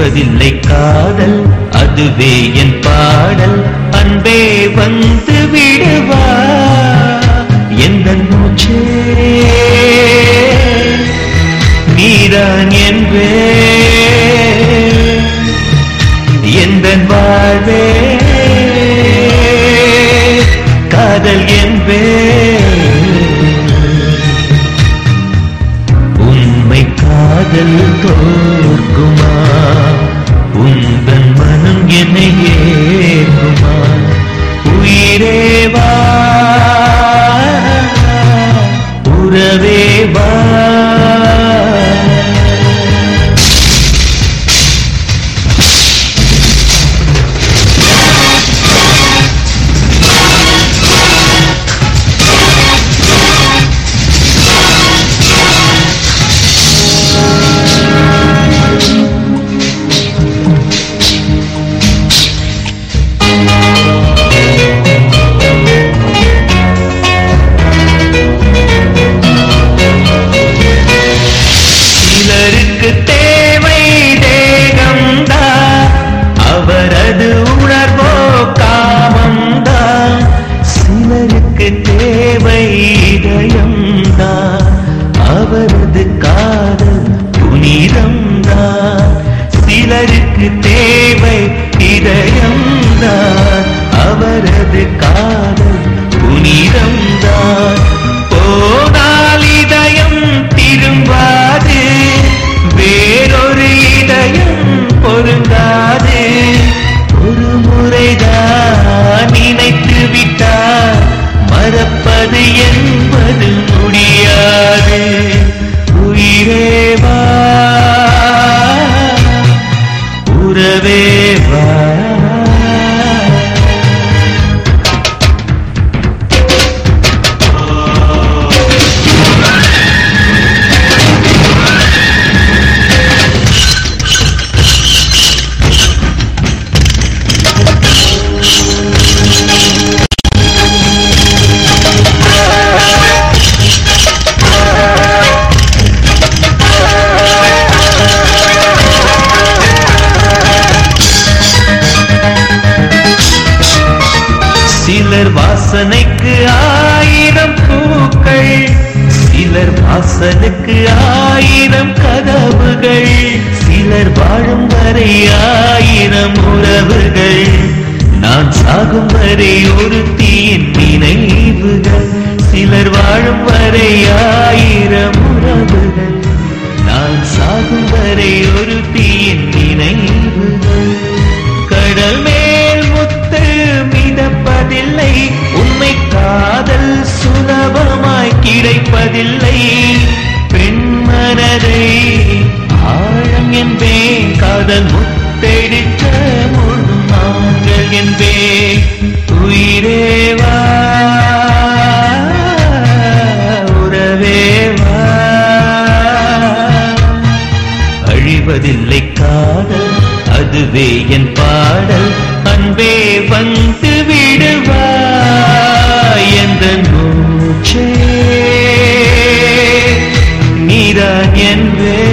அழிவதில்லை காதல் அதுவே என் பாடல் அன்பே வந்து விடுவா எந்த மூச்சே நீதான் என்பே எந்த வாழ்வே காதல் என்பே உண்மை காதல் தோற்குமா உந்தன் மனம் என்னை ஏற்குமா உயிரேவா உறவேவா சிலருக்கு தேவை தேகம்தான் அவரது உணர்வோ காமம்தான் சிலருக்கு தேவை இதயம்தான் அவரது காதல் புனிதம்தான் சிலருக்கு தேவை இதயம்தான் அவரது காதல் புனிதம்தான் போனால் இதயம் திரும்பாது வேறொரு இதயம் பொருந்தாது ஒரு முறைதான் நினைத்து விட்டால் மறப்பது என்பது முடியாது உயிரேவா உறவேவா சிலர் வாசனைக்கு ஆயிரம் பூக்கள் சிலர் வாசலுக்கு ஆயிரம் கதவுகள் சிலர் வாழும் வரை ஆயிரம் உறவுகள் நான் சாகும் வரை ஒரு தீயின் நினைவுகள் சிலர் வாழும் வரை ஆயிரம் உறவுகள் நான் சாகும் வரை ஒரு தீயின் நினைவுகள் கடல் மேல் முத்து மிதப்பதில்லை உண்மை காதல் சுலபமாய் கிடைப்பதில்லை பெண் மனதை ஆழம் என்பேன் காதல் முத்தெடுக்க முழு நாங்கள் என்பேன் உயிரேவா உறவேவா அழிவதில்லை காதல் அதுவே என் பாடல் அன்பே வந்து விடுவாய் எந்த மூச்சே நீதான் என்பே